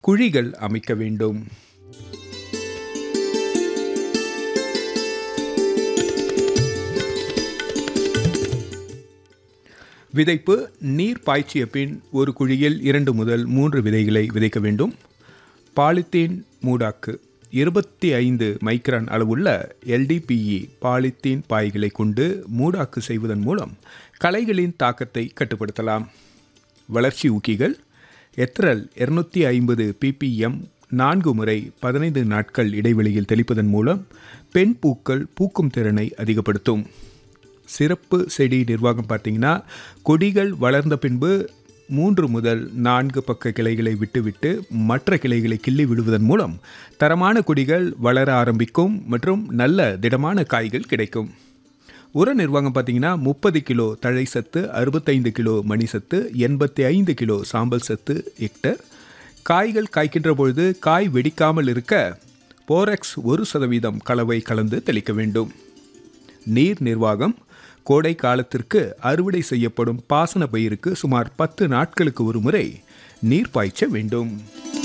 குழிகள் அமைக்க வேண்டும் விதைப்பு நீர் பாய்ச்சிய பின் ஒரு குழியில் இரண்டு முதல் மூன்று விதைகளை விதைக்க வேண்டும் பாலித்தீன் மூடாக்கு இருபத்தி ஐந்து மைக்ரான் அளவுள்ள எல்டிபிஇ பாலித்தீன் பாய்களை கொண்டு மூடாக்கு செய்வதன் மூலம் களைகளின் தாக்கத்தை கட்டுப்படுத்தலாம் வளர்ச்சி ஊக்கிகள் எத்ரல் இருநூத்தி ஐம்பது பிபிஎம் நான்கு முறை பதினைந்து நாட்கள் இடைவெளியில் தெளிப்பதன் மூலம் பெண் பூக்கள் பூக்கும் திறனை அதிகப்படுத்தும் சிறப்பு செடி நிர்வாகம் பார்த்தீங்கன்னா கொடிகள் வளர்ந்த பின்பு மூன்று முதல் நான்கு பக்க கிளைகளை விட்டுவிட்டு மற்ற கிளைகளை கிள்ளி விடுவதன் மூலம் தரமான கொடிகள் வளர ஆரம்பிக்கும் மற்றும் நல்ல திடமான காய்கள் கிடைக்கும் உர நிர்வாகம் பார்த்தீங்கன்னா முப்பது கிலோ தழை சத்து அறுபத்தைந்து கிலோ மணி சத்து எண்பத்தி ஐந்து கிலோ சாம்பல் சத்து ஹெக்டர் காய்கள் காய்க்கின்ற பொழுது காய் வெடிக்காமல் இருக்க போரெக்ஸ் ஒரு சதவீதம் கலவை கலந்து தெளிக்க வேண்டும் நீர் நிர்வாகம் கோடை காலத்திற்கு அறுவடை செய்யப்படும் பாசன பயிருக்கு சுமார் பத்து நாட்களுக்கு ஒரு முறை நீர் பாய்ச்ச வேண்டும்